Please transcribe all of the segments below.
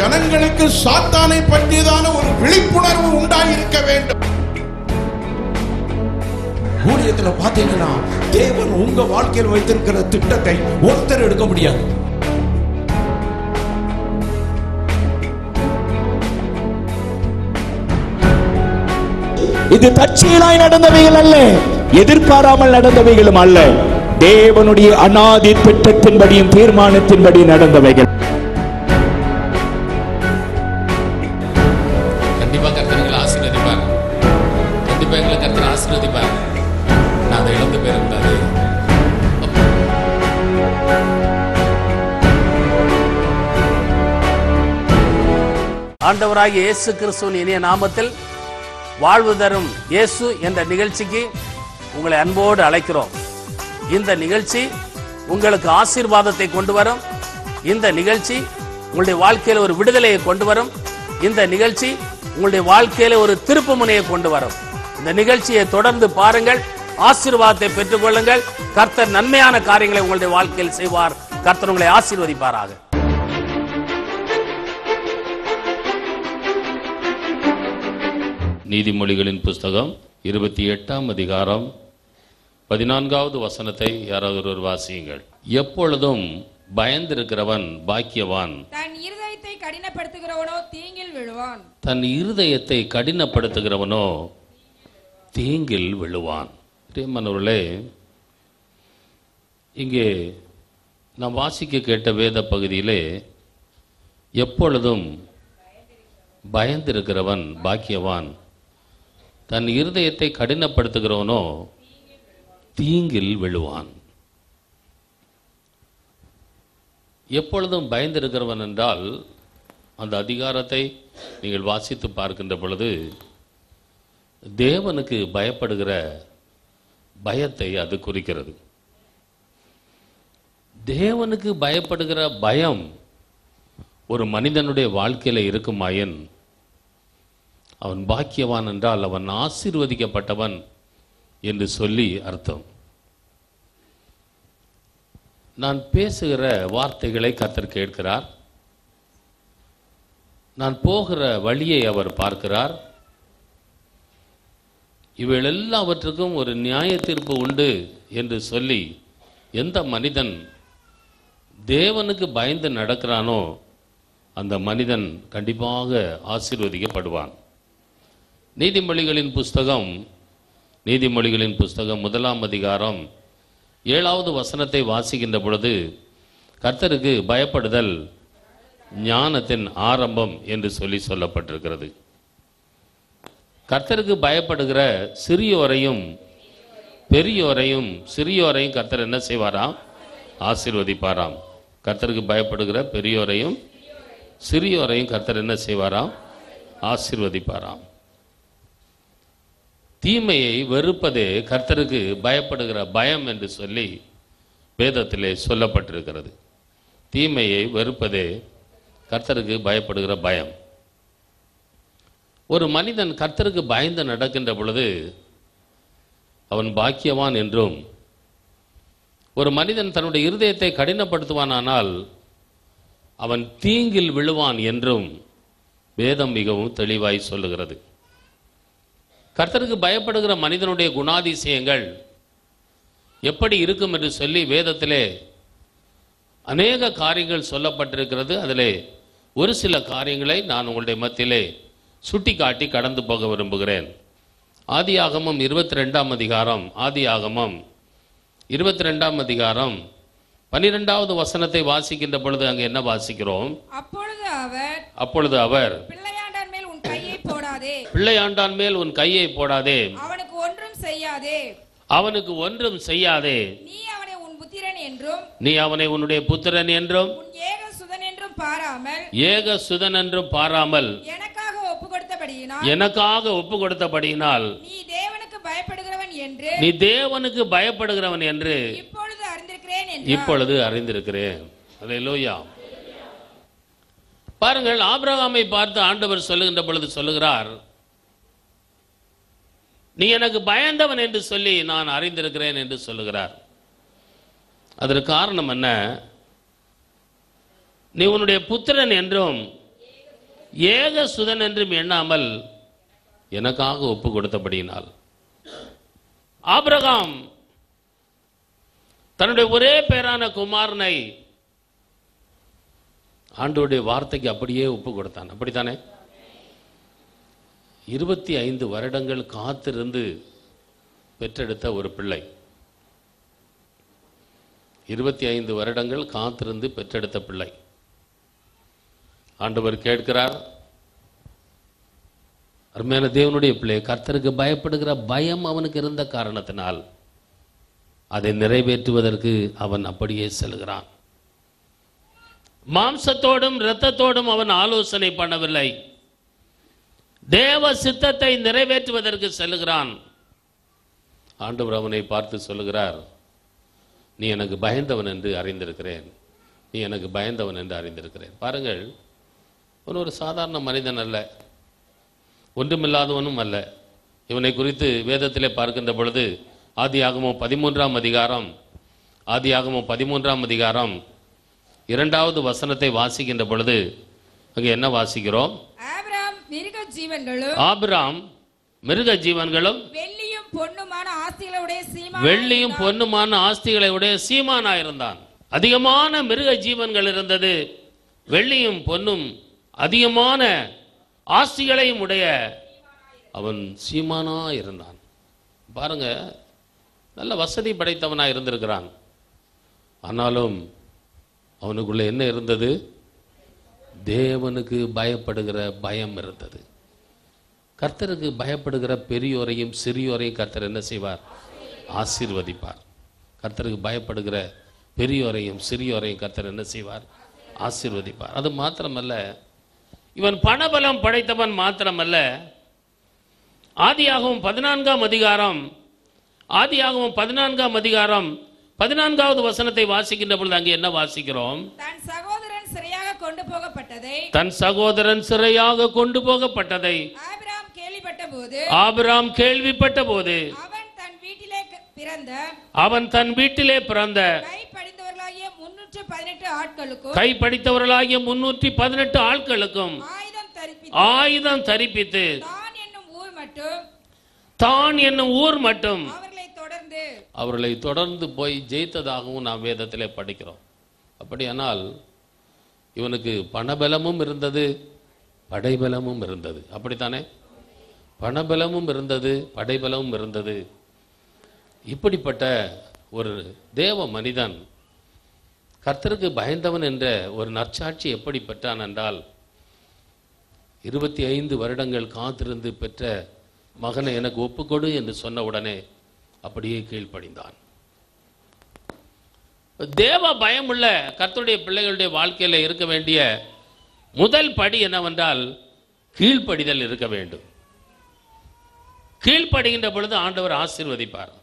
ஜனங்களுக்கு சாத்தானை பற்றியதான ஒரு விழிப்புணர்வு உண்டாயிருக்க வேண்டும் ஊழியத்துல பாத்தீங்கன்னா தேவன் உங்க வாழ்க்கையில் வைத்திருக்கிற திட்டத்தை ஒருத்தர் எடுக்க முடியாது இது தற்செயலாய் நடந்தவைகள் அல்ல எதிர்பாராமல் நடந்தவைகளும் அல்ல தேவனுடைய அநாதி திட்டத்தின்படியும் தீர்மானத்தின்படி நடந்தவைகள் கண்டிப்பா கர்த்தர் எங்களை ஆசீர்வதிப்பார் கண்டிப்பா எங்களை கர்த்தர் ஆசீர்வதிப்பார் நான் அதை இழந்து போயிடக்கூடாது ஆண்டவராகிய இயேசு கிறிஸ்துவின் இனிய நாமத்தில் வாழ்வு தரும் இயேசு என்ற நிகழ்ச்சிக்கு உங்களை அன்போடு அழைக்கிறோம் இந்த நிகழ்ச்சி உங்களுக்கு ஆசீர்வாதத்தை கொண்டு வரும் இந்த நிகழ்ச்சி உங்களுடைய வாழ்க்கையில் ஒரு விடுதலையை கொண்டு வரும் இந்த நிகழ்ச்சி உங்களுடைய வாழ்க்கையில ஒரு திருப்பு முனையை கொண்டு வரும் இந்த நிகழ்ச்சியை தொடர்ந்து பாருங்கள் ஆசீர்வாதத்தை பெற்றுக்கொள்ளுங்கள் கர்த்தர் நன்மையான காரியங்களை உங்களுடைய வாழ்க்கையில் செய்வார் கர்த்தர் உங்களை ஆசீர்வதிப்பாராக நீதிமொழிகளின் புஸ்தகம் இருபத்தி எட்டாம் அதிகாரம் பதினான்காவது வசனத்தை யாராவது ஒருவர் வாசியுங்கள் எப்பொழுதும் பயந்திருக்கிறவன் பாக்கியவான் தன் இருதயத்தை கடினப்படுத்துகிறவனோ தீங்கில் விழுவான் தன் இருதயத்தை கடினப்படுத்துகிறவனோ தீங்கில் விழுவான் பிரியமானவர்களே இங்கே நாம் வாசிக்க கேட்ட வேத பகுதியிலே எப்பொழுதும் பயந்திருக்கிறவன் பாக்கியவான் தன் இருதயத்தை கடினப்படுத்துகிறவனோ தீங்கில் விழுவான் எப்பொழுதும் பயந்திருக்கிறவன் என்றால் அந்த அதிகாரத்தை நீங்கள் வாசித்து பார்க்கின்ற பொழுது தேவனுக்கு பயப்படுகிற பயத்தை அது குறிக்கிறது தேவனுக்கு பயப்படுகிற பயம் ஒரு மனிதனுடைய வாழ்க்கையில இருக்குமாயின் அவன் பாக்கியவான் என்றால் அவன் ஆசீர்வதிக்கப்பட்டவன் என்று சொல்லி அர்த்தம் நான் பேசுகிற வார்த்தைகளை கத்தர் கேட்கிறார் நான் போகிற வழியை அவர் பார்க்கிறார் இவைகள் எல்லாவற்றுக்கும் ஒரு நியாய தீர்ப்பு உண்டு என்று சொல்லி எந்த மனிதன் தேவனுக்கு பயந்து நடக்கிறானோ அந்த மனிதன் கண்டிப்பாக ஆசீர்வதிக்கப்படுவான் நீதிமொழிகளின் புஸ்தகம் நீதிமொழிகளின் புஸ்தகம் முதலாம் அதிகாரம் ஏழாவது வசனத்தை வாசிக்கின்ற பொழுது கர்த்தருக்கு பயப்படுதல் ஞானத்தின் ஆரம்பம் என்று சொல்லி சொல்லப்பட்டிருக்கிறது கர்த்தருக்கு பயப்படுகிற சிறியோரையும் பெரியோரையும் சிறியோரையும் கர்த்தர் என்ன செய்வாராம் ஆசீர்வதிப்பாராம் கர்த்தருக்கு பயப்படுகிற பெரியோரையும் சிறியோரையும் கர்த்தர் என்ன செய்வாராம் ஆசீர்வதிப்பாராம் தீமையை வெறுப்பதே கர்த்தருக்கு பயப்படுகிற பயம் என்று சொல்லி வேதத்திலே சொல்லப்பட்டிருக்கிறது தீமையை வெறுப்பதே கர்த்தருக்கு பயப்படுகிற பயம் ஒரு மனிதன் கர்த்தருக்கு பயந்து நடக்கின்ற பொழுது அவன் பாக்கியவான் என்றும் ஒரு மனிதன் தன்னுடைய இருதயத்தை கடினப்படுத்துவானானால் அவன் தீங்கில் விழுவான் என்றும் வேதம் மிகவும் தெளிவாய் சொல்லுகிறது கர்த்தருக்கு பயப்படுகிற மனிதனுடைய குணாதிசயங்கள் எப்படி இருக்கும் என்று சொல்லி வேதத்திலே அநேக காரியங்கள் சொல்லப்பட்டிருக்கிறது அதிலே ஒரு சில காரியங்களை நான் உங்களுடைய மத்தியிலே சுட்டி காட்டி கடந்து போக விரும்புகிறேன் ஆதியாகமம் இருபத்தி ரெண்டாம் அதிகாரம் ஆதியாகமம் இருபத்தி ரெண்டாம் அதிகாரம் பன்னிரெண்டாவது வசனத்தை வாசிக்கின்ற பொழுது அங்கே என்ன வாசிக்கிறோம் அப்பொழுது அவர் அப்பொழுது அவர் பிள்ளையாண்டான் மேல் உன் கையை போடாதே பிள்ளையாண்டான் மேல் உன் கையை போடாதே அவனுக்கு ஒன்றும் செய்யாதே அவனுக்கு ஒன்றும் செய்யாதே நீ அவனை உன் புத்திரன் என்றும் நீ அவனை உன்னுடைய புத்திரன் என்றும் உன் ஏக சுதன் என்றும் பாராமல் ஏக சுதன் என்றும் பாராமல் எனக்காக ஒப்பு கொடுத்தபடியினால் எனக்காக ஒப்பு கொடுத்தபடியினால் நீ தேவனுக்கு பயப்படுகிறவன் என்று நீ தேவனுக்கு பயப்படுகிறவன் என்று இப்பொழுது அறிந்திருக்கிறேன் என்றார் இப்பொழுது அறிந்திருக்கிறேன் அல்லேலூயா பாருங்கள் ஆபிரகாமை பார்த்து ஆண்டவர் சொல்லுகின்ற பொழுது சொல்லுகிறார் நீ எனக்கு பயந்தவன் என்று சொல்லி நான் அறிந்திருக்கிறேன் என்று சொல்லுகிறார் அதற்கு காரணம் என்ன நீ உன்னுடைய புத்திரன் என்றும் ஏக சுதன் என்றும் எண்ணாமல் எனக்காக ஒப்பு கொடுத்தபடியினால் ஆபிரகாம் தன்னுடைய ஒரே பேரான குமாரனை ஆண்டோடைய வார்த்தைக்கு அப்படியே ஒப்பு கொடுத்தான் அப்படித்தானே இருபத்தி ஐந்து வருடங்கள் காத்திருந்து பெற்றெடுத்த ஒரு பிள்ளை இருபத்தி ஐந்து வருடங்கள் காத்திருந்து பெற்றெடுத்த பிள்ளை ஆண்டவர் கேட்கிறார் அருமையான தேவனுடைய பிள்ளை கர்த்தருக்கு பயப்படுகிற பயம் அவனுக்கு இருந்த காரணத்தினால் அதை நிறைவேற்றுவதற்கு அவன் அப்படியே செல்கிறான் மாம்சத்தோடும் இரத்தத்தோடும் அவன் ஆலோசனை பண்ணவில்லை தேவ சித்தத்தை நிறைவேற்றுவதற்கு செல்கிறான் ஆண்டவர் அவனை பார்த்து சொல்லுகிறார் நீ எனக்கு பயந்தவன் என்று அறிந்திருக்கிறேன் நீ எனக்கு பயந்தவன் என்று அறிந்திருக்கிறேன் பாருங்கள் அவன் ஒரு சாதாரண மனிதன் அல்ல ஒன்றுமில்லாதவனும் அல்ல இவனை குறித்து வேதத்திலே பார்க்கின்ற பொழுது ஆதியாகமம் பதிமூன்றாம் அதிகாரம் ஆதியாகமம் பதிமூன்றாம் அதிகாரம் இரண்டாவது வசனத்தை வாசிக்கின்ற பொழுது அங்கே என்ன வாசிக்கிறோம் ஆபிரகாம் மிருக ஜீவன்களும் ஆபிராம் மிருக ஜீவன்களும் வெள்ளியும் பொன்னுமான ஆஸ்திகளுடைய சீமா வெள்ளியும் பொன்னுமான ஆஸ்திகளை உடைய சீமானா இருந்தான் அதிகமான மிருக ஜீவன்கள் இருந்தது வெள்ளியும் பொன்னும் அதிகமான ஆஸ்திகளையும் உடைய அவன் சீமானா இருந்தான் பாருங்க நல்ல வசதி படைத்தவனா இருந்திருக்கிறான் ஆனாலும் அவனுக்குள்ள என்ன இருந்தது தேவனுக்கு பயப்படுகிற பயம் இருந்தது கர்த்தருக்கு பயப்படுகிற பெரியோரையும் சிறியோரையும் கர்த்தர் என்ன செய்வார் ஆசீர்வதிப்பார் கர்த்தருக்கு பயப்படுகிற பெரியோரையும் சிறியோரையும் கர்த்தர் என்ன செய்வார் ஆசீர்வதிப்பார் அது மாத்திரமல்ல இவன் பணபலம் படைத்தவன் மாத்திரமல்ல ஆதியாகவும் பதினான்காம் அதிகாரம் ஆதியாகவும் பதினான்காம் அதிகாரம் பதினான்காவது வசனத்தை வாசிக்கின்ற பொழுது அங்கே என்ன வாசிக்கிறோம் தன் சகோதரன் சிறையாக கொண்டு போகப்பட்டதை தன் சகோதரன் சிறையாக கொண்டு போகப்பட்டதை ஆபிரகாம் கேள்விப்பட்ட போது ஆபிராம் கேள்விப்பட்ட போது அவன் தன் வீட்டிலே க- பிறந்த அவன் தன் வீட்டிலே பிறந்த கை படிந்தவர்களாகிய முன்னூற்று பதினெட்டு ஆட்களுக்கும் கை படித்தவர்களாகிய முன்னூற்றி பதினெட்டு ஆட்களுக்கும் ஆயுதம் தரிப்பி ஆயுதம் தரிப்பித்து தான் என்னும் ஊர் மட்டும் தான் என்னும் ஊர் மட்டும் அவர்களை தொடர்ந்து அவர்களை தொடர்ந்து போய் ஜெயித்ததாகவும் நாம் வேதத்திலே படிக்கிறோம் அப்படியானால் இவனுக்கு பணபலமும் இருந்தது படைபலமும் இருந்தது அப்படித்தானே பணபலமும் இருந்தது படைபலமும் இருந்தது இப்படிப்பட்ட ஒரு தேவ மனிதன் கர்த்தருக்கு பயந்தவன் என்ற ஒரு நற்சாட்சி எப்படி பெற்றான் என்றால் இருபத்தி ஐந்து வருடங்கள் காத்திருந்து பெற்ற மகனை எனக்கு ஒப்புக்கொடு என்று சொன்ன உடனே அப்படியே கீழ்ப்படிந்தான் தேவ பயமுள்ள கர்த்தருடைய பிள்ளைகளுடைய வாழ்க்கையில இருக்க வேண்டிய முதல் படி என்னவென்றால் கீழ்ப்படிதல் இருக்க வேண்டும் கீழ்ப்படுகின்ற பொழுது ஆண்டவர் ஆசீர்வதிப்பார்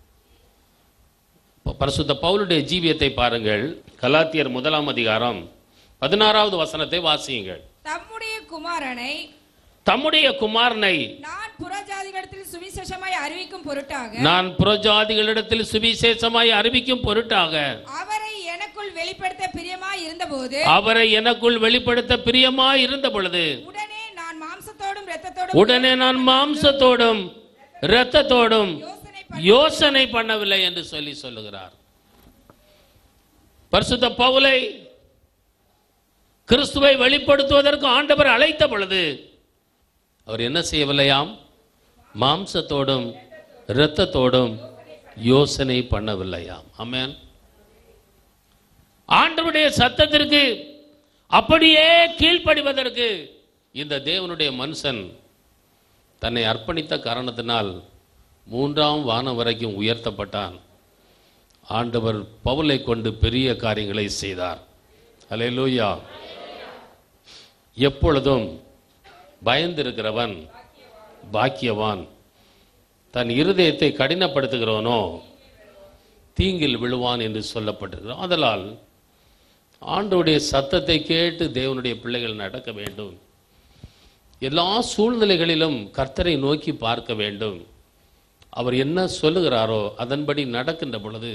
இப்ப பரிசுத்த பவுலுடைய ஜீவியத்தை பாருங்கள் கலாத்தியர் முதலாம் அதிகாரம் பதினாறாவது வசனத்தை வாசியுங்கள் தம்முடைய குமாரனை தம்முடைய குமாரனை நான் புறஜாதிகளிடத்தில் சுவிசேஷமாய் அறிவிக்கும் பொருட்டாக நான் புறஜாதிகளிடத்தில் சுவிசேஷமாய் அறிவிக்கும் பொருட்டாக அவரை எனக்குள் வெளிப்படுத்த பிரியமாய் இருந்தபோது அவரை எனக்குள் வெளிப்படுத்த பிரியமாய் இருந்த பொழுது உடனே நான் மாம்சத்தோடும் இரத்தத்தோடும் உடனே நான் மாம்சத்தோடும் இரத்தத்தோடும் யோசனை யோசனை பண்ணவில்லை என்று சொல்லி சொல்லுகிறார் பரிசுத்த பவுலை கிறிஸ்துவை வெளிப்படுத்துவதற்கு ஆண்டவர் அழைத்த பொழுது அவர் என்ன செய்யவில்லையாம் மாம்சத்தோடும் இரத்தத்தோடும் யோசனை பண்ணவில்லையாம் ஆமென் ஆண்டவருடைய சத்தத்திற்கு அப்படியே கீழ்ப்படிவதற்கு இந்த தேவனுடைய மனுஷன் தன்னை அர்ப்பணித்த காரணத்தினால் மூன்றாம் வானம் வரைக்கும் உயர்த்தப்பட்டான் ஆண்டவர் பவுலை கொண்டு பெரிய காரியங்களை செய்தார் அல்லேலூயா எப்பொழுதும் பயந்திருக்கிறவன் பாக்கியவான் தன் இருதயத்தை கடினப்படுத்துகிறவனோ தீங்கில் விழுவான் என்று சொல்லப்பட்டிருக்கிறோம் அதனால் ஆண்டவருடைய சத்தத்தை கேட்டு தேவனுடைய பிள்ளைகள் நடக்க வேண்டும் எல்லா சூழ்நிலைகளிலும் கர்த்தரை நோக்கி பார்க்க வேண்டும் அவர் என்ன சொல்லுகிறாரோ அதன்படி நடக்கின்ற பொழுது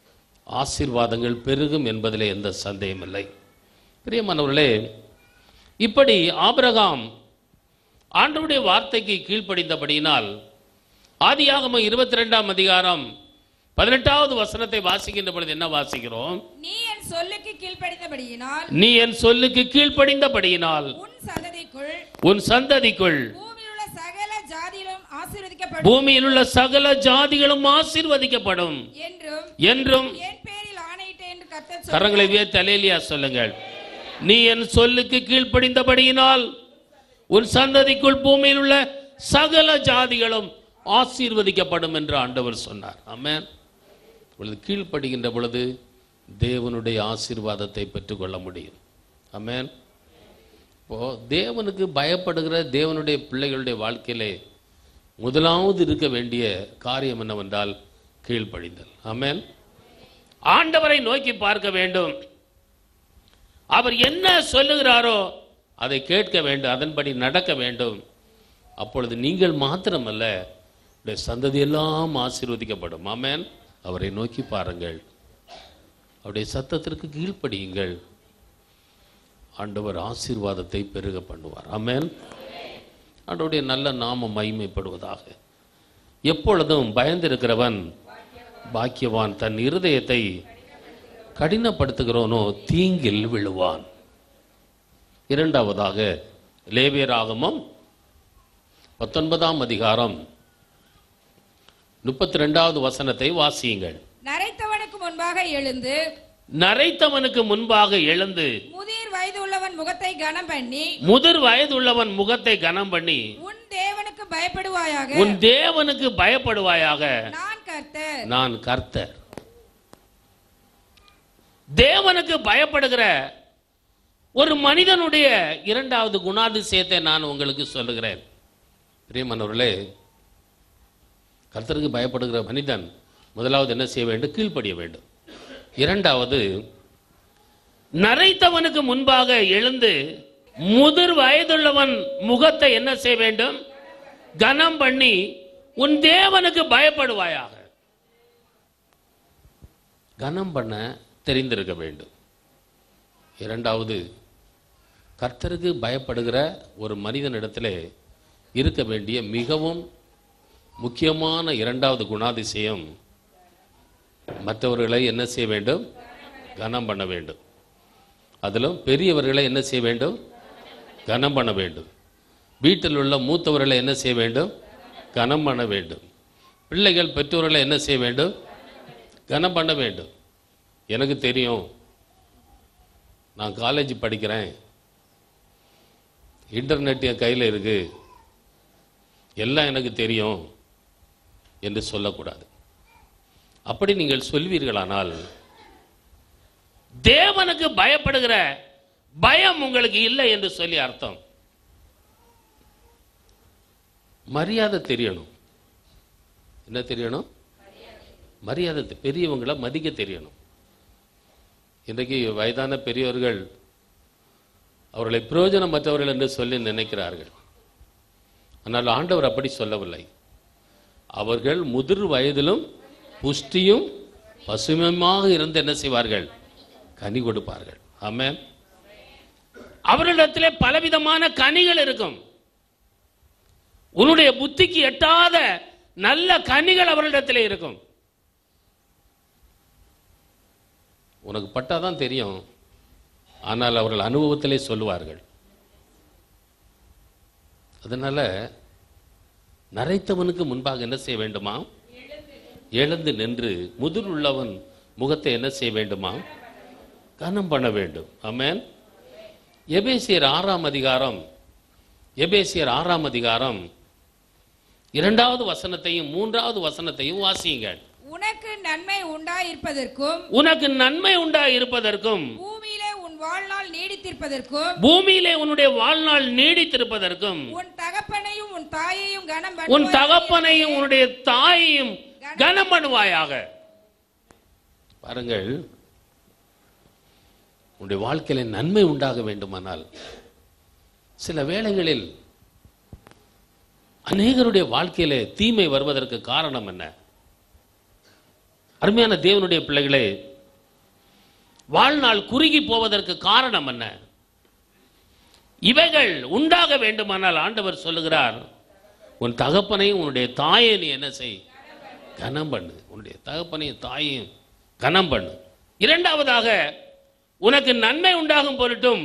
ஆசீர்வாதங்கள் பெருகும் என்பதிலே எந்த சந்தேகமில்லை பிரியமானவர்களே இப்படி ஆபிரகாம் ஆண்டவருடைய வார்த்தைக்கு கீழ்ப்படிந்தபடியினால் ஆதியாகமம் இருபத்தி ரெண்டாம் அதிகாரம் பதினெட்டாவது வசனத்தை வாசிக்கின்ற பொழுது என்ன வாசிக்கிறோம் நீ என் சொல்லுக்கு கீழ்ப்படிந்தபடியினால் நீ என் சொல்லுக்கு கீழ்ப்படிந்தபடியினால் உன் சந்ததிக்குள் உன் சந்ததிக்குள் பூமியில் உள்ள சகல ஜாதியிலும் ஆசீர்வதிக்கப்படும் பூமியில் உள்ள சகல ஜாதிகளும் ஆசீர்வதிக்கப்படும் என்றும் என்றும் என் பேரில் ஆணையிட்டேன் என்று கர்த்தர் கரங்களை வியர்த்து அலேலியா சொல்லுங்கள் நீ என் சொல்லுக்கு கீழ்ப்படிந்தபடியினால் உன் சந்ததிக்குள் பூமியில் உள்ள சகல ஜாதிகளும் ஆசீர்வதிக்கப்படும் என்று ஆண்டவர் சொன்னார் ஆமென் பொழுது கீழ்ப்படுகின்ற பொழுது தேவனுடைய ஆசீர்வாதத்தை பெற்றுக்கொள்ள முடியும் ஆமென் இப்போ தேவனுக்கு பயப்படுகிற தேவனுடைய பிள்ளைகளுடைய வாழ்க்கையிலே முதலாவது இருக்க வேண்டிய காரியம் என்னவென்றால் கீழ்ப்படிந்தல் ஆமென் ஆண்டவரை நோக்கி பார்க்க வேண்டும் அவர் என்ன சொல்லுகிறாரோ அதை கேட்க வேண்டும் அதன்படி நடக்க வேண்டும் அப்பொழுது நீங்கள் மாத்திரமல்ல உடைய சந்ததி எல்லாம் ஆசீர்வதிக்கப்படும் ஆமென் அவரை நோக்கி பாருங்கள் அவருடைய சத்தத்திற்கு கீழ்ப்படியுங்கள் ஆண்டவர் ஆசீர்வாதத்தை பெருக பண்ணுவார் ஆமென் ஆண்டவருடைய நல்ல நாமம் மகிமைப்படுவதாக எப்பொழுதும் பயந்திருக்கிறவன் பாக்கியவான் தன் இருதயத்தை கடினப்படுத்துகிறவனோ தீங்கில் விழுவான் இரண்டாவதாக லேவியராகமம் பத்தொன்பதாம் அதிகாரம் முப்பத்தி ரெண்டாவது வசனத்தை வாசியுங்கள் நரைத்தவனுக்கு முன்பாக எழுந்து நரைத்தவனுக்கு முன்பாக எழுந்து முதிர் வயது உள்ளவன் முகத்தை கனம் பண்ணி முதிர் வயதுள்ளவன் முகத்தை கனம் பண்ணி உன் தேவனுக்கு பயப்படுவாயாக உன் தேவனுக்கு பயப்படுவாயாக நான் கர்த்தர் நான் கர்த்தர் தேவனுக்கு பயப்படுகிற ஒரு மனிதனுடைய இரண்டாவது குணாதிசயத்தை நான் உங்களுக்கு சொல்லுகிறேன் பிரியமானவர்களே கர்த்தருக்கு பயப்படுகிற மனிதன் முதலாவது என்ன செய்ய வேண்டும் கீழ்ப்படிய வேண்டும் இரண்டாவது நரைத்தவனுக்கு முன்பாக எழுந்து முதிர் வயதுள்ளவன் முகத்தை என்ன செய்ய வேண்டும் கனம் பண்ணி உன் தேவனுக்கு பயப்படுவாயாக கனம் பண்ண தெரிந்திருக்க வேண்டும் இரண்டாவது கர்த்தருக்கு பயப்படுகிற ஒரு மனிதனிடத்திலே இருக்க வேண்டிய மிகவும் முக்கியமான இரண்டாவது குணாதிசயம் மற்றவர்களை என்ன செய்ய வேண்டும் கனம் பண்ண வேண்டும் அதிலும் பெரியவர்களை என்ன செய்ய வேண்டும் கனம் பண்ண வேண்டும் வீட்டில் உள்ள மூத்தவர்களை என்ன செய்ய வேண்டும் கனம் பண்ண வேண்டும் பிள்ளைகள் பெற்றோர்களை என்ன செய்ய வேண்டும் கனம் பண்ண வேண்டும் எனக்கு தெரியும் நான் காலேஜ் படிக்கிறேன் இன்டர்நெட் என் கையில் இருக்கு எல்லாம் எனக்கு தெரியும் என்று சொல்லக்கூடாது அப்படி நீங்கள் சொல்வீர்களானால் தேவனுக்கு பயப்படுகிற பயம் உங்களுக்கு இல்லை என்று சொல்லி அர்த்தம் மரியாதை தெரியணும் என்ன தெரியணும் மரியாதை தெ- பெரியவங்களை மதிக்க தெரியணும் இன்றைக்கு வயதான பெரியவர்கள் அவர்களை பிரயோஜனமற்றவர்கள் என்று சொல்லி நினைக்கிறார்கள் ஆனால் ஆண்டவர் அப்படி சொல்லவில்லை அவர்கள் முதிர் வயதிலும் புஷ்டியும் பசுமையுமாக இருந்து என்ன செய்வார்கள் கனி கொடுப்பார்கள் ஆமென் அவர்களிடத்திலே பலவிதமான கனிகள் இருக்கும் உன்னுடைய புத்திக்கு எட்டாத நல்ல கனிகள் அவர்களிடத்திலே இருக்கும் உனக்கு பட்டாதான் தெரியும் ஆனால் அவர்கள் அனுபவத்திலே சொல்லுவார்கள் அதனால நரைத்தவனுக்கு முன்பாக என்ன செய்ய வேண்டுமா எழுந்து நின்று முதிர் உள்ளவன் முகத்தை என்ன செய்ய வேண்டுமா கனம் பண்ண வேண்டும் ஆமென் எபேசியர் ஆறாம் அதிகாரம் எபேசியர் ஆறாம் அதிகாரம் இரண்டாவது வசனத்தையும் மூன்றாவது வசனத்தையும் வாசியுங்கள் உனக்கு நன்மை உண்டாயிருப்பதற்கும் உனக்கு நன்மை உண்டா இருப்பதற்கும் பூமியிலே உன் வாழ்நாள் நீடித்திருப்பதற்கும் பூமியிலே உன்னுடைய வாழ்நாள் நீடித்திருப்பதற்கும் உன் தகப்பனையும் உன் தாயையும் கனம் உன் பண்ணுவாயாக தகப்பனையும் உன்னுடைய தாயையும் கனம் பண்ணுவாயாக பாருங்கள் உன்னுடைய வாழ்க்கையில நன்மை உண்டாக வேண்டுமானால் சில வேளைகளில் அநேகருடைய வாழ்க்கையில தீமை வருவதற்கு காரணம் என்ன அருமையான தேவனுடைய பிள்ளைகளே வாழ்நாள் குறுகி போவதற்கு காரணம் என்ன இவைகள் உண்டாக வேண்டுமானால் ஆண்டவர் சொல்லுகிறார் உன் தகப்பனையும் உன்னுடைய தாயை நீ என்ன செய் கனம் பண்ணு உன்னுடைய தகப்பனையும் தாயையும் கனம் பண்ணு இரண்டாவதாக உனக்கு நன்மை உண்டாகும் பொருட்டும்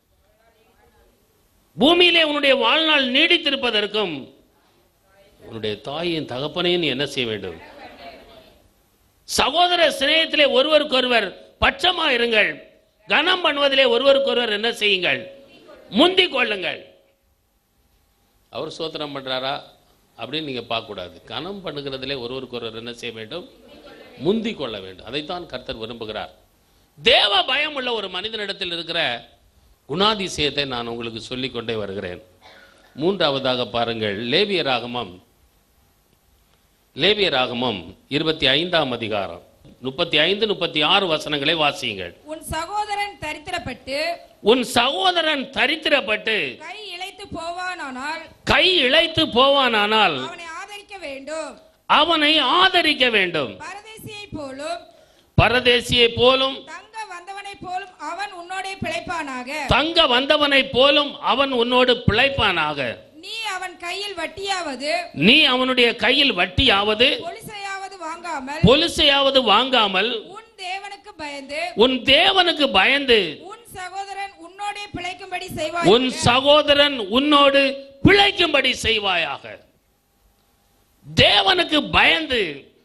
பூமியிலே உன்னுடைய வாழ்நாள் நீடித்திருப்பதற்கும் உன்னுடைய தாயின் தகப்பனையும் நீ என்ன செய்ய வேண்டும் சகோதர சிநேகத்திலே ஒருவருக்கொருவர் பட்சமா இருங்கள் கனம் பண்ணுவதிலே ஒருவருக்கொருவர் என்ன செய்யுங்கள் முந்திக் கொள்ளுங்கள் அவர் சோத்திரம் பண்றாரா அப்படின்னு நீங்க பார்க்க கூடாது கனம் பண்ணுகிறதிலே ஒருவருக்கொருவர் என்ன செய்ய வேண்டும் முந்திக் கொள்ள வேண்டும் அதைத்தான் கர்த்தர் விரும்புகிறார் தேவ பயம் உள்ள ஒரு மனிதனிடத்தில் இருக்கிற குணாதிசயத்தை நான் உங்களுக்கு சொல்லிக் கொண்டே வருகிறேன் மூன்றாவதாக பாருங்கள் லேவிய ராகமம் லேவிய ராகமம் இருபத்தி ஐந்தாம் அதிகாரம் முப்பத்தி ஐந்து முப்பத்தி ஆறு வசனங்களை வாசியுங்கள் உன் சகோதரன் தரித்திரப்பட்டு உன் சகோதரன் தரித்திரப்பட்டு கை இழைத்து போவானானால் கை இழைத்து போவானானால் அவனை ஆதரிக்க வேண்டும் அவனை ஆதரிக்க வேண்டும் பரதேசியை போலும் பரதேசியை போலும் தங்க வந்தவனை போலும் அவன் உன்னோடே பிழைப்பானாக தங்க வந்தவனைப் போலும் அவன் உன்னோடு பிழைப்பானாக நீ அவன் கையில் வட்டியாவது நீ அவனுடைய கையில் வட்டியாவது பொலிசையாவது வாங்காமல் பொலிசையாவது வாங்காமல் உன் தேவனுக்கு பயந்து உன் தேவனுக்கு பயந்து உன் சகோதரன் உன்னோடே பிழைக்கும்படி உன் செய்வாய் சகோதரன் உன்னோடு பிழைக்கும்படி செய்வாயாக தேவனுக்கு பயந்து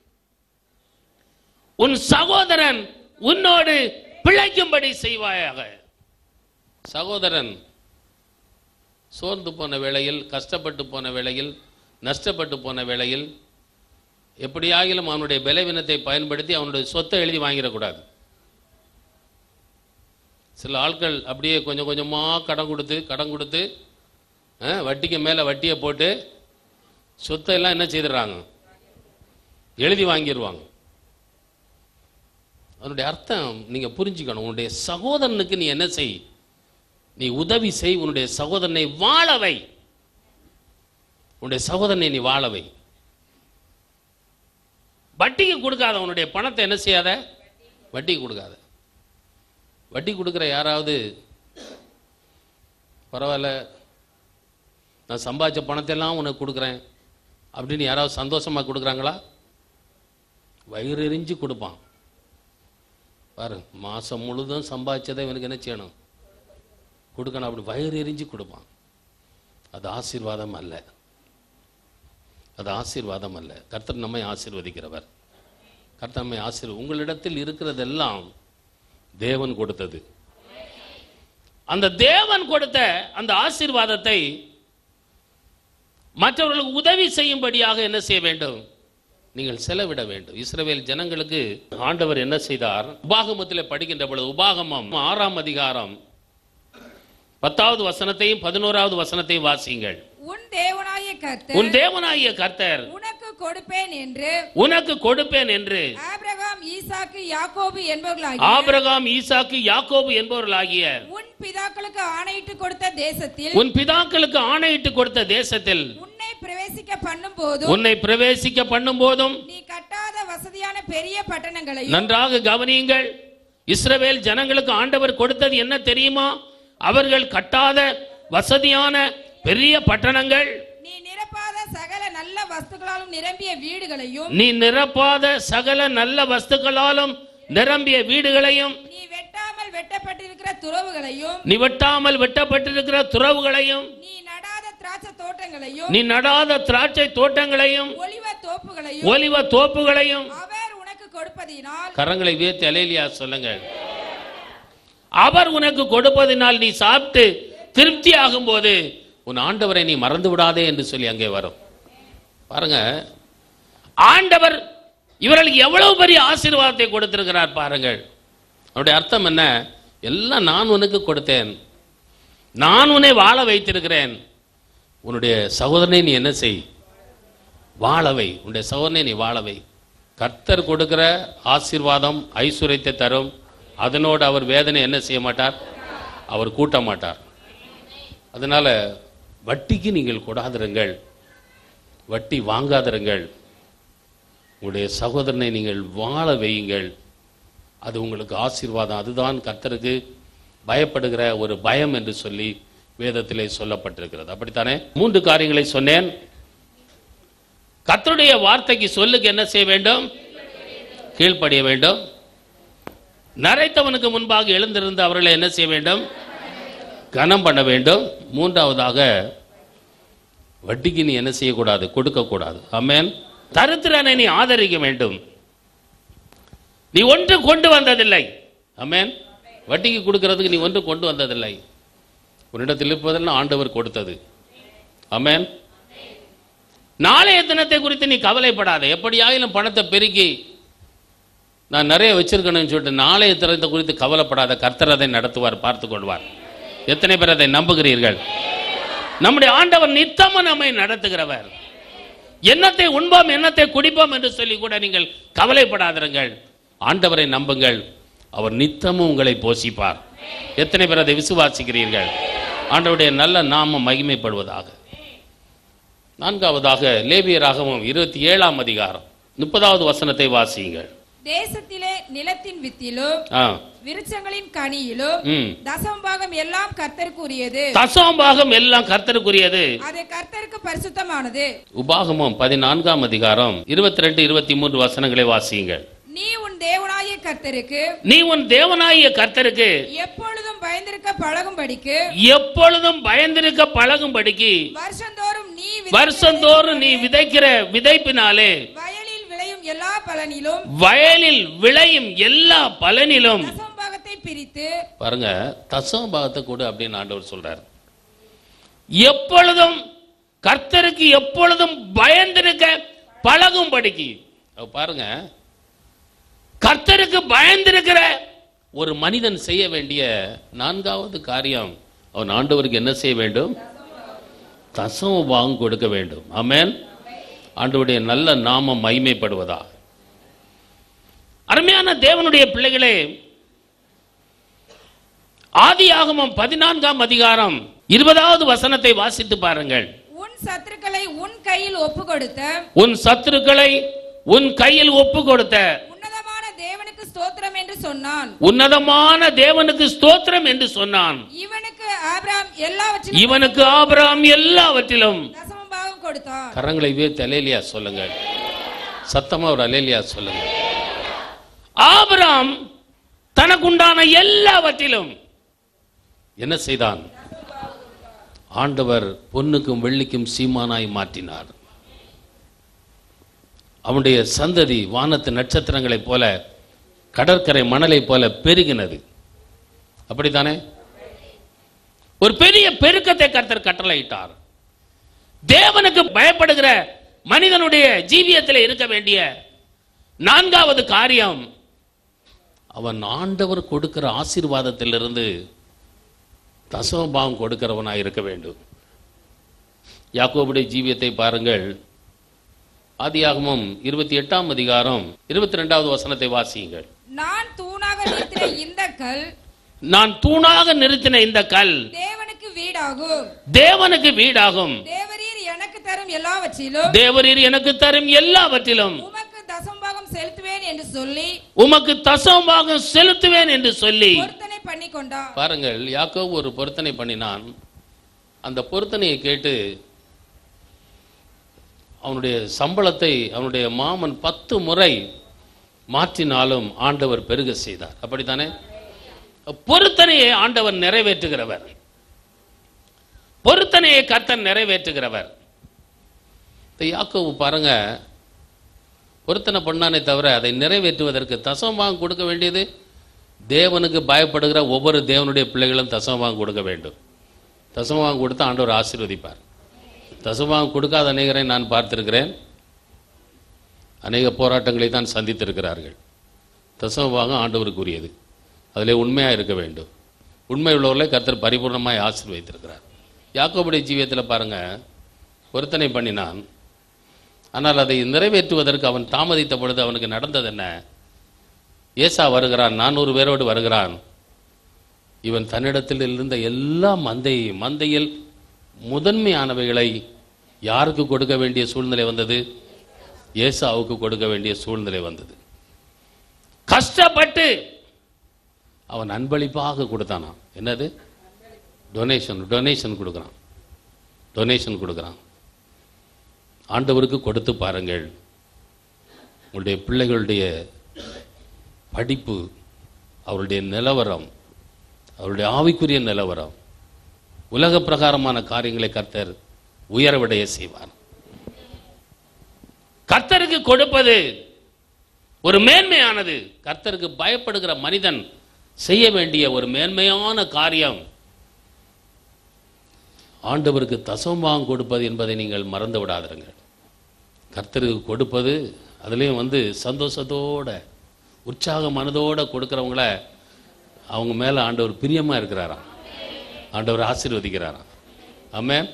உன் சகோதரன் உன்னோடு பிழைக்கும்படி செய்வாயாக சகோதரன் சோர்ந்து போன வேளையில் கஷ்டப்பட்டு போன வேளையில் நஷ்டப்பட்டு போன வேளையில் எப்படியாகிலும் அவனுடைய பலவீனத்தை பயன்படுத்தி அவனுடைய சொத்தை எழுதி வாங்கிடக்கூடாது சில ஆட்கள் அப்படியே கொஞ்சம் கொஞ்சமாக கடன் கொடுத்து கடன் கொடுத்து ஆ, வட்டிக்கு மேலே வட்டியை போட்டு சொத்தை எல்லாம் என்ன செய்துடுறாங்க எழுதி வாங்கிடுவாங்க அதனுடைய அர்த்தம் நீங்கள் புரிஞ்சுக்கணும் உன்னுடைய சகோதரனுக்கு நீ என்ன செய் நீ உதவி செய் உன்னுடைய சகோதரனை வாழவை உன்னுடைய சகோதரனை நீ வாழவை வட்டிக்கு கொடுக்காத உன்னுடைய பணத்தை என்ன செய்யாத வட்டிக்கு கொடுக்காத வட்டி கொடுக்குற யாராவது பரவாயில்ல நான் சம்பாதிச்ச பணத்தை எல்லாம் உனக்கு கொடுக்குறேன் அப்படின்னு யாராவது சந்தோஷமா கொடுக்குறாங்களா வயிறு எரிஞ்சு கொடுப்பான் பாரு மாதம் முழுதும் சம்பாதிச்சதை இவனுக்கு என்ன செய்யணும் கொடுக்கணும் அப்படி வயிறு எரிஞ்சு கொடுப்பான் அது ஆசீர்வாதம் அல்ல அது ஆசீர்வாதம் அல்ல கர்த்தர் நம்மை ஆசீர்வதிக்கிறவர் கர்த்தர் நம்மை ஆசீர்வ உங்களிடத்தில் இருக்கிறதெல்லாம் தேவன் கொடுத்தது அந்த தேவன் கொடுத்த அந்த ஆசீர்வாதத்தை மற்றவர்களுக்கு உதவி செய்யும்படியாக என்ன செய்ய வேண்டும் நீங்கள் செலவிட வேண்டும் இஸ்ரவேல் ஜனங்களுக்கு ஆண்டவர் என்ன செய்தார் உபாகமத்தில் படிக்கின்ற பொழுது உபாகமம் ஆறாம் அதிகாரம் பத்தாவது வசனத்தையும் பதினோராவது வசனத்தையும் வாசியுங்கள் உன் தேவனாய உன் கர்த்தர் தேவனாகிய கர்த்தர் உனக்கு கொடுப்பேன் என்று உனக்கு கொடுப்பேன் என்று ஆபிரகாம் ஈசாக்கு யாக்கோபு என்பவர்களாகிய ஆபிரகாம் ஈசாக்கு யாக்கோபு என்பவர்களாகிய உன் பிதாக்களுக்கு ஆணையிட்டு கொடுத்த தேசத்தில் உன் பிதாக்களுக்கு ஆணையிட்டு கொடுத்த தேசத்தில் உன்னை பிரவேசிக்க பண்ணும் போதும் உன்னை பிரவேசிக்க பண்ணும் போதும் நீ கட்டாத வசதியான பெரிய பட்டணங்களையும் நன்றாக கவனியுங்கள் இஸ்ரவேல் ஜனங்களுக்கு ஆண்டவர் கொடுத்தது என்ன தெரியுமா அவர்கள் கட்டாத வசதியான பெரிய பட்டணங்கள் நீ நிரப்பாத சகல நல்ல வஸ்துக்களாலும் நிரம்பிய வீடுகளையும் நீ நிரப்பாத சகல நல்ல வஸ்துக்களாலும் நிரம்பிய வீடுகளையும் நீ வெட்டாமல் வெட்டப்பட்டிருக்கிற துறவுகளையும் நீ வெட்டாமல் வெட்டப்பட்டிருக்கிற துறவுகளையும் நீ நடாத திராட்சை தோட்டங்களையும் நீ நடாத திராட்சை தோட்டங்களையும் ஒலிவ தோப்புகளையும் ஒலிவ தோப்புகளையும் அவர் உனக்கு கொடுப்பதினால் கரங்களை உயர்த்தி அலேலியா சொல்லுங்க அவர் உனக்கு கொடுப்பதினால் நீ சாப்பிட்டு திருப்தி ஆகும்போது உன் ஆண்டவரை நீ மறந்து விடாதே என்று சொல்லி அங்கே வரும் பாருங்க ஆண்டவர் இவர்களுக்கு எவ்வளவு பெரிய ஆசீர்வாதத்தை கொடுத்திருக்கிறார் பாருங்கள் அவருடைய அர்த்தம் என்ன எல்லாம் நான் உனக்கு கொடுத்தேன் நான் உன்னை வாழ வைத்திருக்கிறேன் உன்னுடைய சகோதரனை நீ என்ன செய் வாழவை உன்னுடைய சகோதரனை நீ வாழவை கர்த்தர் கொடுக்கிற ஆசீர்வாதம் ஐஸ்வர்யத்தை தரும் அதனோடு அவர் வேதனை என்ன செய்ய மாட்டார் அவர் கூட்ட மாட்டார் அதனால வட்டிக்கு நீங்கள் கொடாதிருங்கள் வட்டி வாங்காதிருங்கள் உங்களுடைய சகோதரனை நீங்கள் வாழ வையுங்கள் அது உங்களுக்கு ஆசீர்வாதம் அதுதான் கர்த்தருக்கு பயப்படுகிற ஒரு பயம் என்று சொல்லி வேதத்திலே சொல்லப்பட்டிருக்கிறது அப்படித்தானே மூன்று காரியங்களை சொன்னேன் கர்த்தருடைய வார்த்தைக்கு சொல்லுக்கு என்ன செய்ய வேண்டும் கீழ்ப்படிய வேண்டும் நரைத்தவனுக்கு முன்பாக எழுந்திருந்து அவர்களை என்ன செய்ய வேண்டும் கனம் பண்ண வேண்டும் மூன்றாவதாக வட்டிக்கு நீ என்ன செய்யக்கூடாது கொடுக்கக்கூடாது ஆமென் தரித்திரனை நீ ஆதரிக்க வேண்டும் நீ ஒன்று கொண்டு வந்ததில்லை ஆமென் வட்டிக்கு கொடுக்கறதுக்கு நீ ஒன்று கொண்டு வந்ததில்லை உன்னிடத்தில் இருப்பதெல்லாம் ஆண்டவர் கொடுத்தது ஆமென் நாளைய தினத்தை குறித்து நீ கவலைப்படாத எப்படியாயிலும் பணத்தை பெருக்கி நான் நிறைய வச்சிருக்கணும்னு சொல்லிட்டு நாளைய தினத்தை குறித்து கவலைப்படாத கர்த்தர் அதை நடத்துவார் பார்த்து கொள்வார் எத்தனை பேர் அதை நம்புகிறீர்கள் நம்முடைய ஆண்டவர் நித்தமும் நம்மை நடத்துகிறவர் எண்ணத்தை உண்போம் எண்ணத்தை குடிப்போம் என்று சொல்லி கூட நீங்கள் கவலைப்படாதிருங்கள் ஆண்டவரை நம்புங்கள் அவர் நித்தமும் உங்களை போஷிப்பார் எத்தனை பேர் அதை விசுவாசிக்கிறீர்கள் ஆண்டவருடைய நல்ல நாமம் மகிமைப்படுவதாக நான்காவதாக லேவியராகவும் இருபத்தி ஏழாம் அதிகாரம் முப்பதாவது வசனத்தை வாசியுங்கள் தேசத்திலே நிலத்தின் வித்திலும் ஆ விருட்சங்களின் கனியிலும் ம் தசமபாகம் எல்லாம் கர்த்தருக்குரியது தசோபாகம் எல்லாம் கர்த்தருக்குரியது அது கர்த்தருக்கு பரிசுத்தமானது உபாகமம் பதினான்காம் அதிகாரம் இருபத்தி ரெண்டு இருபத்தி மூன்று வசனங்களை வாசியுங்கள் நீ உன் தேவனாகிய கர்த்தருக்கு நீ உன் தேவனாகிய கர்த்தருக்கு எப்பொழுதும் பயந்திருக்க பழகும்படிக்கு எப்பொழுதும் பயந்திருக்க பழகும்படிக்கு வருஷந்தோறும் நீ விதைக்கிற வருஷந்தோறும் நீ விதைக்கிற விதைப்பினாலே வயலில் விளையும் எல்லா பலனிலும் வயலில் விளையும் எல்லா பலனிலும் தசமபாகத்தை பிரித்து பாருங்க தசமபாகத்தை கொடு அப்படின்னு ஆண்டவர் சொல்றார் எப்பொழுதும் கர்த்தருக்கு எப்பொழுதும் பயந்திருக்க பழகும்படிக்கு அப்ப பாருங்க கர்த்தருக்கு பயந்திருக்கிற ஒரு மனிதன் செய்ய வேண்டிய நான்காவது காரியம் அவன் ஆண்டவருக்கு என்ன செய்ய வேண்டும் தசம பாகம் கொடுக்க வேண்டும் ஆமென் ஆண்டவருடைய நல்ல நாமம் மகிமைப்படுவதா அருமையான தேவனுடைய பிள்ளைகளே ஆதியாகமம் பதினான்காம் அதிகாரம் இருபதாவது வசனத்தை வாசித்து பாருங்கள் உன் சத்துருக்களை உன் கையில் ஒப்பு கொடுத்த உன் சத்துருக்களை உன் கையில் ஒப்பு கொடுத்த உன்னதமான தேவனுக்கு ஸ்தோத்திரம் என்று சொன்னான் உன்னதமான தேவனுக்கு ஸ்தோத்திரம் என்று சொன்னான் இவனுக்கு ஆபிரகாம் எல்லாவற்றிலும் இவனுக்கு ஆபிரகாம் எல்லாவற்றிலும் தசமபாகம் கொடுத்தான் கரங்களை உயர்த்தி அலேலியா சொல்லுங்கள் சத்தமா ஒரு அலேலியா சொல்லுங்க ஆபிரகாம் தனக்குண்டான எல்லாவற்றிலும் என்ன செய்தான் ஆண்டவர் பொன்னுக்கும் வெள்ளிக்கும் சீமானாய் மாற்றினார் அவனுடைய சந்ததி வானத்து நட்சத்திரங்களைப் போல கடற்கரை மணலைப் போல பெருகினது அப்படித்தானே ஒரு பெரிய பெருக்கத்தை கர்த்தர் கட்டளையிட்டார் தேவனுக்கு பயப்படுகிற மனிதனுடைய ஜீவியத்தில் இருக்க வேண்டிய நான்காவது காரியம் அவன் ஆண்டவர் கொடுக்கிற ஆசீர்வாதத்திலிருந்து தசமபாவம் கொடுக்கிறவனாய் இருக்க வேண்டும் யாக்கோபுடைய ஜீவியத்தை பாருங்கள் ஆதியாகமம் இருபத்தி எட்டாம் அதிகாரம் இருபத்தி ரெண்டாவது வசனத்தை வாசியுங்கள் நான் தூணாக நிறுத்தின இந்த கல் நான் தூணாக நிறுத்தின இந்த கல் தேவனுக்கு வீடாகும் தேவனுக்கு வீடாகும் தேவரீர் எனக்கு தரும் எல்லாவற்றிலும் தேவரீர் எனக்கு தரும் எல்லாவற்றிலும் உமக்கு தசம்பாகம் செலுத்துவேன் என்று சொல்லி உமக்கு தசமமாக செலுத்துவேன் என்று சொல்லி பொருத்தனை பண்ணி கொண்டான் பாருங்கள் யாக்கோபு ஒரு பொருத்தனை பண்ணினான் அந்த பொருத்தனையை கேட்டு அவனுடைய சம்பளத்தை அவனுடைய மாமன் பத்து முறை மாற்றினாலும் ஆண்டவர் பெருக செய்தார் அப்படித்தானே பொருத்தனையை ஆண்டவர் நிறைவேற்றுகிறவர் பொருத்தனையை கர்த்தன் நிறைவேற்றுகிறவர் இந்த யாக்கோபு பாருங்க பொருத்தனை பண்ணானே தவிர அதை நிறைவேற்றுவதற்கு தசமபாகம் கொடுக்க வேண்டியது தேவனுக்கு பயப்படுகிற ஒவ்வொரு தேவனுடைய பிள்ளைகளும் தசமபாகம் கொடுக்க வேண்டும் தசமபாகம் கொடுத்து ஆண்டவர் ஆசீர்வதிப்பார் தசமபாகம் கொடுக்காத அநேகரை நான் பார்த்திருக்கிறேன் அநேக போராட்டங்களை தான் சந்தித்திருக்கிறார்கள் தசமபாகம் ஆண்டவருக்குரியது அதிலே உண்மையாக இருக்க வேண்டும் உண்மை உள்ளவர்களை கர்த்தர் பரிபூர்ணமாய் ஆசீர்வதித்திருக்கிறார் யாக்கோபுடைய ஜீவியத்தில் பாருங்க பொருத்தனை பண்ணினான் ஆனால் அதை நிறைவேற்றுவதற்கு அவன் தாமதித்த பொழுது அவனுக்கு நடந்தது என்ன ஏசா வருகிறான் நானூறு பேரோடு வருகிறான் இவன் தன்னிடத்தில் இருந்த எல்லா மந்தையும் மந்தையில் முதன்மையானவைகளை யாருக்கு கொடுக்க வேண்டிய சூழ்நிலை வந்தது ஏசாவுக்கு கொடுக்க வேண்டிய சூழ்நிலை வந்தது கஷ்டப்பட்டு அவன் அன்பளிப்பாக கொடுத்தானாம் என்னது டொனேஷன் டொனேஷன் கொடுக்குறான் டொனேஷன் கொடுக்குறான் ஆண்டவருக்கு கொடுத்து பாருங்கள் உங்களுடைய பிள்ளைகளுடைய படிப்பு அவருடைய நிலவரம் அவருடைய ஆவிக்குரிய நிலவரம் உலக பிரகாரமான காரியங்களை கர்த்தர் உயரவிடைய செய்வார் கர்த்தருக்கு கொடுப்பது ஒரு மேன்மையானது கர்த்தருக்கு பயப்படுகிற மனிதன் செய்ய வேண்டிய ஒரு மேன்மையான காரியம் ஆண்டவருக்கு தசம்பாகம் கொடுப்பது என்பதை நீங்கள் மறந்து விடாதிருங்கள் கர்த்தருக்கு கொடுப்பது அதுலேயும் வந்து சந்தோஷத்தோட உற்சாக மனதோட கொடுக்குறவங்கள அவங்க மேலே ஆண்டவர் பிரியமாக இருக்கிறாராம் ஆண்டவர் ஆசீர்வதிக்கிறாராம் ஆமென்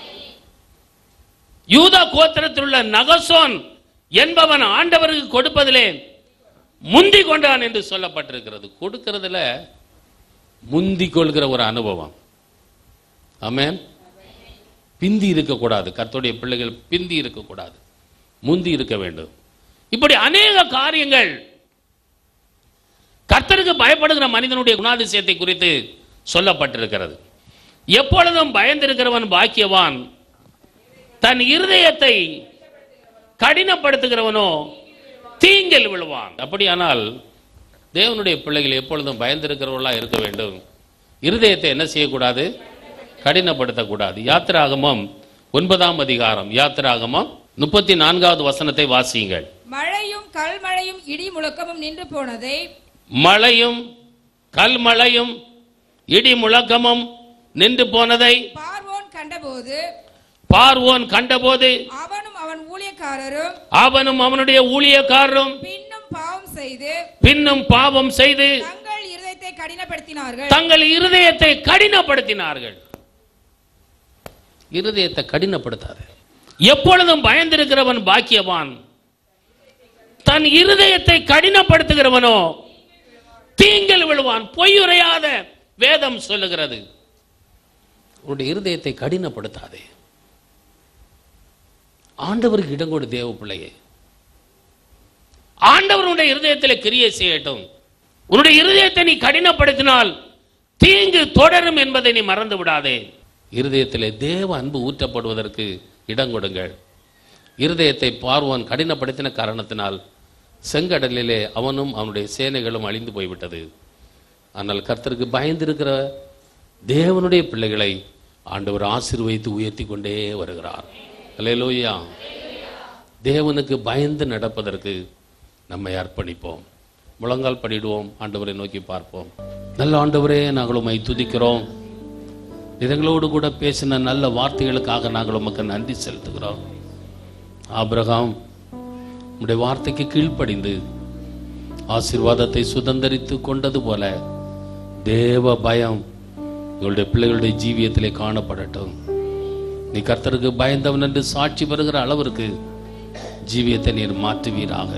யூதா கோத்திரத்தில் உள்ள நகசோன் என்பவன் ஆண்டவருக்கு கொடுப்பதிலே முந்தி கொண்டான் என்று சொல்லப்பட்டிருக்கிறது கொடுக்கிறதுல முந்தி கொள்கிற ஒரு அனுபவம் ஆமென் பிந்தி இருக்கக்கூடாது கர்த்தருடைய பிள்ளைகள் பிந்தி இருக்கக்கூடாது முந்தி இருக்க வேண்டும் இப்படி அநேக காரியங்கள் கர்த்தருக்கு பயப்படுகிற மனிதனுடைய குணாதிசயத்தை குறித்து சொல்லப்பட்டிருக்கிறது எப்பொழுதும் பயந்திருக்கிறவன் பாக்கியவான் தன் இருதயத்தை கடினப்படுத்துகிறவனோ தீங்கில் விழுவான் அப்படியானால் தேவனுடைய பிள்ளைகள் எப்பொழுதும் பயந்திருக்கிறவர்களாக இருக்க வேண்டும் இருதயத்தை என்ன செய்யக்கூடாது கடினப்படுத்தக்கூடாது யாத்திராகமம் ஒன்பதாம் அதிகாரம் யாத்திராகமம் முப்பத்தி நான்காவது வசனத்தை வாசியுங்கள் மழையும் கல்மழையும் இடி முழக்கமும் நின்று போனதை மழையும் கல்மழையும் இடி முழக்கமும் நின்று போனதை பார்வோன் கண்டபோது பார்வோன் கண்டபோது அவனும் அவன் ஊழியக்காரரும் அவனும் அவனுடைய ஊழியக்காரரும் பின்னும் பாவம் செய்து பின்னும் பாவம் செய்து தங்கள் இருதயத்தை கடினப்படுத்தினார்கள் தங்கள் இருதயத்தை கடினப்படுத்தினார்கள் இருதயத்தை கடினப்படுத்தாது எப்பொழுதும் பயந்திருக்கிறவன் பாக்கியவான் தன் இருதயத்தை கடினப்படுத்துகிறவனோ தீங்கில் விழுவான் பொய்யுரையாத வேதம் சொல்லுகிறது உன்னுடைய இருதயத்தை கடினப்படுத்தாதே ஆண்டவருக்கு இடம் கொடு தேவ பிள்ளையே ஆண்டவர் உன்னுடைய இருதயத்தில் கிரியை செய்யட்டும் உன்னுடைய இருதயத்தை நீ கடினப்படுத்தினால் தீங்கு தொடரும் என்பதை நீ மறந்து விடாதே இருதயத்திலே தேவ அன்பு ஊற்றப்படுவதற்கு இடம் கொடுங்கள் இருதயத்தை பார்வோன் கடினப்படுத்தின காரணத்தினால் செங்கடலிலே அவனும் அவனுடைய சேனைகளும் அழிந்து போய்விட்டது ஆனால் கர்த்தருக்கு பயந்திருக்கிற தேவனுடைய பிள்ளைகளை ஆண்டவர் ஆசீர்வதித்து உயர்த்தி கொண்டே வருகிறார் அல்லேலூயா தேவனுக்கு பயந்து நடப்பதற்கு நம்மை அர்ப்பணிப்போம் முழங்கால் படிடுவோம் ஆண்டவரை நோக்கி பார்ப்போம் நல்ல ஆண்டவரே நாங்கள் உம்மை துதிக்கிறோம் எங்களோடு கூட பேசின நல்ல வார்த்தைகளுக்காக நாங்கள் உமக்கு நன்றி செலுத்துகிறோம் ஆபிரகாம் உம்முடைய வார்த்தைக்கு கீழ்ப்படிந்து ஆசீர்வாதத்தை சுதந்தரித்து கொண்டது போல தேவ பயம் எங்களுடைய பிள்ளைகளுடைய ஜீவியத்திலே காணப்படட்டும் நீ கர்த்தருக்கு பயந்தவன் என்று சாட்சி பெறுகிற அளவிற்கு ஜீவியத்தை நீர் மாற்றுவீராக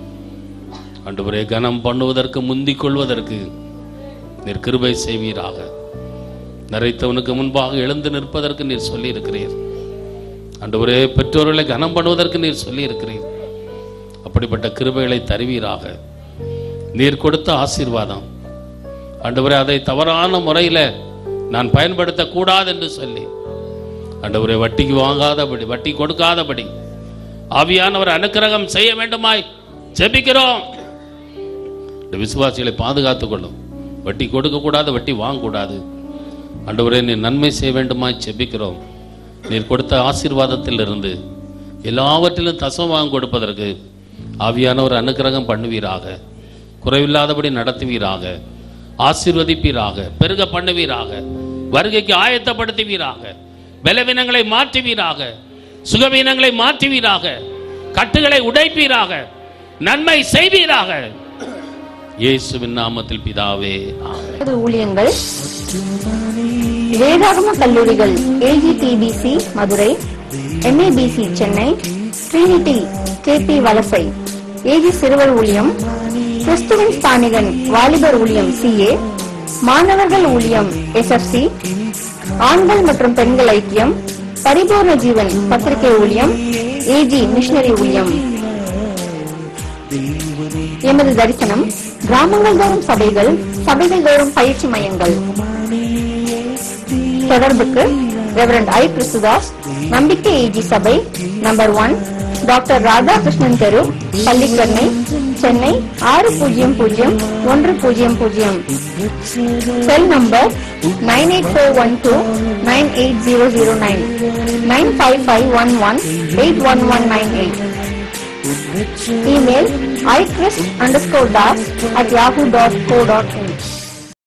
ஆண்டவரே கனம் பண்ணுவதற்கு முந்திக் கொள்வதற்கு நீர் கிருபை செய்வீராக நிறைத்தவனுக்கு முன்பாக எழுந்து நிற்பதற்கு நீர் சொல்லி இருக்கிறீர் ஆண்டவரே பெற்றோர்களை கனம் பண்ணுவதற்கு நீர் சொல்லி இருக்கிறீர் அப்படிப்பட்ட கிருபைகளை தருவீராக நீர் கொடுத்த ஆசீர்வாதம் ஆண்டவரே அதை தவறான முறையில் நான் பயன்படுத்தக்கூடாது என்று சொல்லி ஆண்டவரே வட்டிக்கு வாங்காதபடி வட்டி கொடுக்காதபடி ஆவியானவர் அனுக்கிரகம் செய்ய வேண்டுமாய் ஜெபிக்கிறோம் இந்த விசுவாசிகளை பாதுகாத்துக் கொள்ளும் வட்டி கொடுக்க கூடாது வட்டி வாங்கக்கூடாது ஆண்டவரே நீர் நன்மை செய்ய வேண்டுமாய் ஜெபிக்கிறோம் நீர் கொடுத்த ஆசீர்வாதத்தில் இருந்து எல்லாவற்றிலும் தசம் வாங்க கொடுப்பதற்கு ஆவியானவர் அனுக்கிரகம் பண்ணுவீராக குறைவில்லாதபடி நடத்துவீராக ஆசீர்வதிப்பீராக பெருக பண்ணுவீராக வருகைக்கு ஆயத்தப்படுத்துவீராக பலவீனங்களை மாற்றுவீராக சுகவீனங்களை மாற்றுவீராக கட்டுகளை உடைப்பீராக நன்மை செய்வீராக இயேசுவின் நாமத்தில் பிதாவே ஆமென் நமது ஊழியங்கள் வேதாகம கல்லூரிகள் AGTBC Madurai MABC Chennai Trinity KP Valasai AG சிறுவர் ஊழியம் கிறிஸ்துவின் ஸ்தானிகன் வாலிபர் ஊழியம் சிஏ மாணவர்கள் ஊழியம் எஸ்எஃப்சி ஆண்கள் மற்றும் பெண்கள் ஐக்கியம் பரிபூர்ண ஜீவன் பத்திரிகை ஊழியம் ஏஜி மிஷனரி ஊழியம் எமது தரிசனம் கிராமங்கள் தோறும் சபைகள் சபைகள் தோறும் பயிற்சி மையங்கள் தொடர்புக்கு ரெவரண்ட் ஐ கிறிஸ்துதாஸ் நம்பிக்கை ஏஜி சபை நம்பர் ஒன் டாக்டர் ராதாகிருஷ்ணன் தெரு பள்ளிக்கரணை சென்னை ஆறு பூஜ்ஜியம் பூஜ்ஜியம் ஒன்று பூஜ்ஜியம் பூஜ்ஜியம் cell number nine eight four one two nine eight zero zero nine nine five five one one eight one one nine eight email ichrist underscore das at yahoo dot co dot in